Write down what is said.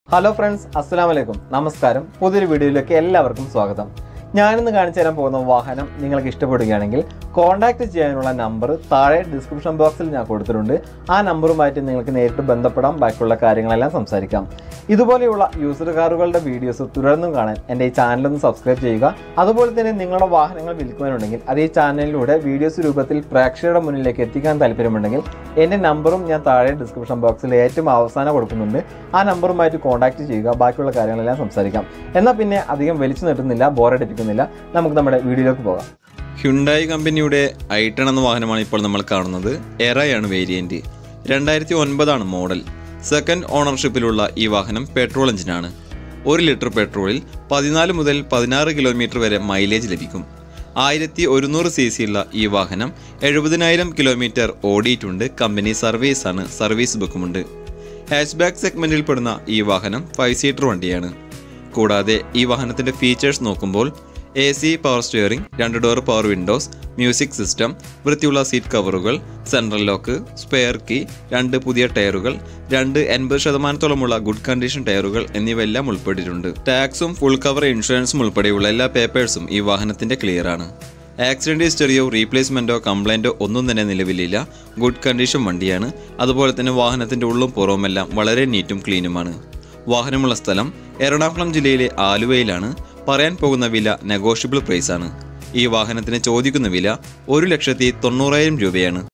hello friends അസ്സലാം വലൈക്കും നമസ്കാരം പുതിയൊരു വീഡിയോയിലേക്ക് എല്ലാവർക്കും സ്വാഗതം ഞാനിന്ന് കാണിച്ചു തരാൻ പോകുന്ന വാഹനം നിങ്ങൾക്ക് ഇഷ്ടപ്പെടുകയാണെങ്കിൽ കോൺടാക്ട് ചെയ്യാനുള്ള നമ്പർ താഴെ ഡിസ്ക്രിപ്ഷൻ ബോക്സിൽ ഞാൻ കൊടുത്തിട്ടുണ്ട് ആ നമ്പറുമായിട്ട് നിങ്ങൾക്ക് നേരിട്ട് ബന്ധപ്പെടാം ബാക്കിയുള്ള കാര്യങ്ങളെല്ലാം സംസാരിക്കാം ഇതുപോലെയുള്ള യൂസർ കാറുകളുടെ വീഡിയോസ് തുടർന്നും കാണാൻ എൻ്റെ ഈ ചാനലൊന്ന് സബ്സ്ക്രൈബ് ചെയ്യുക അതുപോലെ തന്നെ നിങ്ങളുടെ വാഹനങ്ങൾ വിൽക്കുവാനുണ്ടെങ്കിൽ അത് ഈ ചാനലിലൂടെ വീഡിയോസ് രൂപത്തിൽ പ്രേക്ഷകരുടെ മുന്നിലേക്ക് എത്തിക്കാൻ താല്പര്യമുണ്ടെങ്കിൽ എൻ്റെ നമ്പറും ഞാൻ താഴെ ഡിസ്ക്രിപ്ഷൻ ബോക്സിൽ ഏറ്റവും അവസാനം കൊടുക്കുന്നുണ്ട് ആ നമ്പറുമായിട്ട് കോൺടാക്ട് ചെയ്യുക ബാക്കിയുള്ള കാര്യങ്ങളെല്ലാം സംസാരിക്കാം എന്നാൽ പിന്നെ അധികം വലിച്ചു നീട്ടുന്നില്ല ബോറടിപ്പിക്കുന്നില്ല നമുക്ക് നമ്മുടെ വീഡിയോയിലേക്ക് പോകാം ഹ്യുണ്ടായി കമ്പനിയുടെ ഐട്ടൺ എന്ന വാഹനമാണ് ഇപ്പോൾ നമ്മൾ കാണുന്നത് എറയാണ് വേരിയന്റ് രണ്ടായിരത്തി ഒൻപതാണ് മോഡൽ സെക്കൻഡ് ഓണർഷിപ്പിലുള്ള ഈ വാഹനം പെട്രോൾ എഞ്ചിനാണ് ഒരു ലിറ്റർ പെട്രോളിൽ പതിനാല് മുതൽ പതിനാറ് കിലോമീറ്റർ വരെ മൈലേജ് ലഭിക്കും ആയിരത്തി ഒരുന്നൂറ് സി സി ഉള്ള ഈ വാഹനം എഴുപതിനായിരം കിലോമീറ്റർ ഓടിയിട്ടുണ്ട് കമ്പനി സർവീസാണ് സർവീസ് ബുക്കുമുണ്ട് ഹാച്ച്ബാക്ക് സെഗ്മെന്റിൽ പെടുന്ന ഈ വാഹനം ഫൈവ് സീറ്റർ വണ്ടിയാണ് കൂടാതെ ഈ വാഹനത്തിന്റെ ഫീച്ചേഴ്സ് നോക്കുമ്പോൾ എ സി പവർ സ്റ്റിയറിംഗ് രണ്ട് door power windows music system വൃത്തിയുള്ള സീറ്റ് കവറുകൾ സെൻട്രൽ ലോക്ക് സ്പെയർ കീ രണ്ട് പുതിയ ടയറുകൾ രണ്ട് എൺപത് ശതമാനത്തോളമുള്ള ഗുഡ് കണ്ടീഷൻ ടയറുകൾ എന്നിവയെല്ലാം ഉൾപ്പെട്ടിട്ടുണ്ട് ടാക്സും ഫുൾ കവർ ഇൻഷുറൻസും ഉൾപ്പെടെയുള്ള എല്ലാ പേപ്പേഴ്സും ഈ വാഹനത്തിന്റെ ക്ലിയർ ആണ് ആക്സിഡന്റ് ഹിസ്റ്ററിയോ റീപ്ലേസ്മെന്റോ കംപ്ലൈന്റോ ഒന്നും തന്നെ നിലവിലില്ല ഗുഡ് കണ്ടീഷൻ വണ്ടിയാണ് അതുപോലെ തന്നെ വാഹനത്തിന്റെ ഉള്ളും പുറവുമെല്ലാം വളരെ നീറ്റും ക്ലീനുമാണ് വാഹനമുള്ള സ്ഥലം എറണാകുളം ജില്ലയിലെ ആലുവയിലാണ് പറയാൻ പോകുന്ന വില നെഗോഷ്യബിൾ പ്രൈസ് ആണ് ഈ വാഹനത്തിന് ചോദിക്കുന്ന വില ഒരു ലക്ഷത്തി തൊണ്ണൂറായിരം രൂപയാണ്